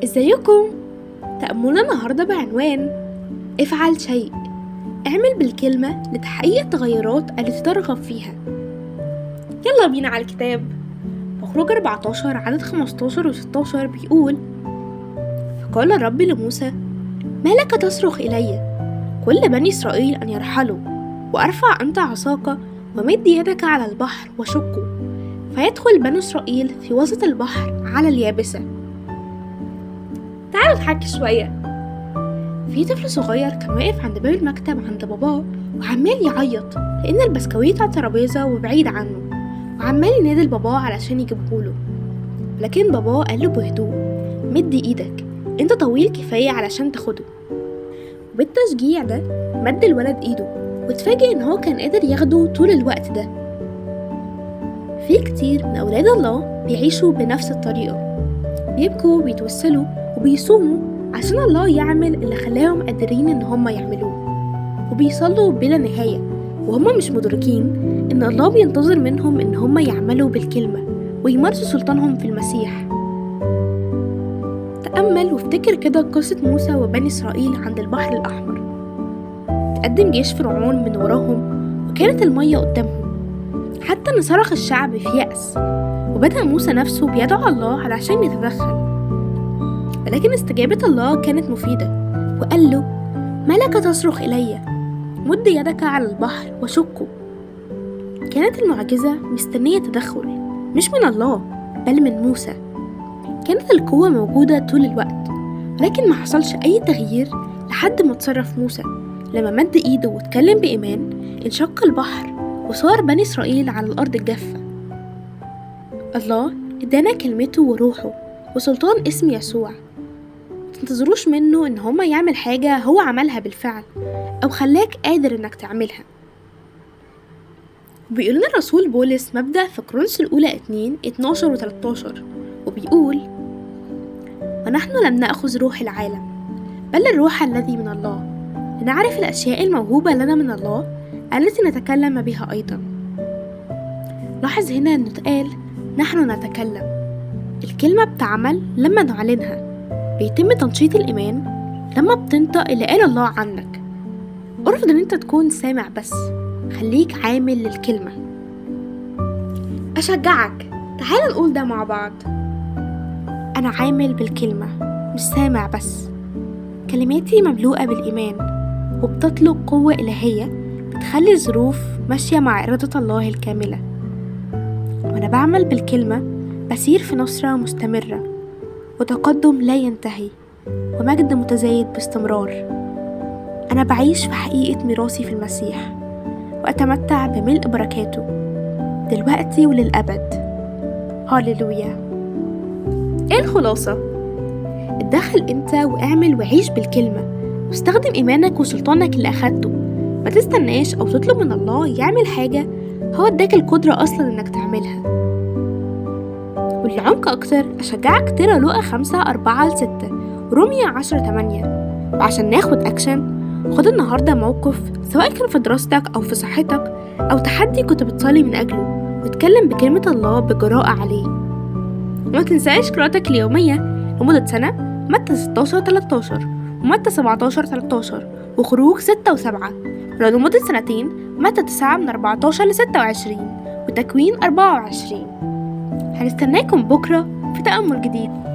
ازيكم تأملنا النهاردة بعنوان افعل شيء اعمل بالكلمة لتحقيق التغيرات التي ترغب فيها يلا بينا على الكتاب فخروج 14 عدد 15 و 16 بيقول فقال الرب لموسى ما لك تصرخ إلي كل بني إسرائيل أن يرحلوا وأرفع أنت عصاك ومد يدك على البحر وشقه فيدخل بنو إسرائيل في وسط البحر على اليابسة تعالوا نحكي شوية في طفل صغير كان واقف عند باب المكتب عند باباه وعمال يعيط لأن البسكويت على الترابيزة وبعيد عنه وعمال ينادي لباباه علشان يجيبهوله لكن باباه قال له بهدوء مد ايدك انت طويل كفاية علشان تاخده وبالتشجيع ده مد الولد ايده واتفاجئ ان هو كان قادر ياخده طول الوقت ده في كتير من أولاد الله بيعيشوا بنفس الطريقة بيبكوا وبيتوسلوا وبيصوموا عشان الله يعمل اللي خلاهم قادرين إن هما يعملوه وبيصلوا بلا نهاية وهما مش مدركين إن الله بينتظر منهم إن هما يعملوا بالكلمة ويمارسوا سلطانهم في المسيح تأمل وافتكر كده قصة موسى وبني إسرائيل عند البحر الأحمر تقدم جيش فرعون من وراهم وكانت المية قدامهم حتى إن صرخ الشعب في يأس وبدأ موسى نفسه بيدعو الله علشان يتدخل ولكن استجابة الله كانت مفيدة وقال له ما لك تصرخ إلي مد يدك على البحر وشقه كانت المعجزة مستنية تدخل مش من الله بل من موسى كانت القوة موجودة طول الوقت ولكن ما حصلش أي تغيير لحد ما اتصرف موسى لما مد إيده واتكلم بإيمان انشق البحر وصار بني إسرائيل على الأرض الجافة الله ادانا كلمته وروحه وسلطان اسم يسوع متنتظروش منه ان هما يعمل حاجة هو عملها بالفعل او خلاك قادر انك تعملها بيقول لنا الرسول بولس مبدأ في كورنثوس الأولى 2 12 و 13 وبيقول ونحن لم نأخذ روح العالم بل الروح الذي من الله لنعرف الأشياء الموهوبة لنا من الله التي نتكلم بها أيضا لاحظ هنا أنه اتقال نحن نتكلم الكلمة بتعمل لما نعلنها بيتم تنشيط الإيمان لما بتنطق اللي قال الله عنك ارفض ان انت تكون سامع بس خليك عامل للكلمة أشجعك تعال نقول ده مع بعض أنا عامل بالكلمة مش سامع بس كلماتي مملوءة بالإيمان وبتطلق قوة إلهية بتخلي الظروف ماشية مع إرادة الله الكاملة وأنا بعمل بالكلمة بسير في نصرة مستمرة وتقدم لا ينتهي ومجد متزايد باستمرار أنا بعيش في حقيقة ميراثي في المسيح وأتمتع بملء بركاته دلوقتي وللأبد هاليلويا إيه الخلاصة؟ اتدخل انت واعمل وعيش بالكلمة واستخدم إيمانك وسلطانك اللي أخدته ما تستناش أو تطلب من الله يعمل حاجة هو اداك القدرة أصلا إنك تعملها والعمق أكتر أشجعك تقرا لقا خمسة أربعة لستة ورومية عشرة تمانية وعشان ناخد أكشن خد النهاردة موقف سواء كان في دراستك أو في صحتك أو تحدي كنت بتصلي من أجله واتكلم بكلمة الله بجراءة عليه وما تنساش قراءتك اليومية لمدة سنة متى 16 13 ومتى 17 13 وخروج 6 و7 ولو لمدة سنتين متى 9 من 14 ل 26 وتكوين 24 هنستناكم بكرة في تأمل جديد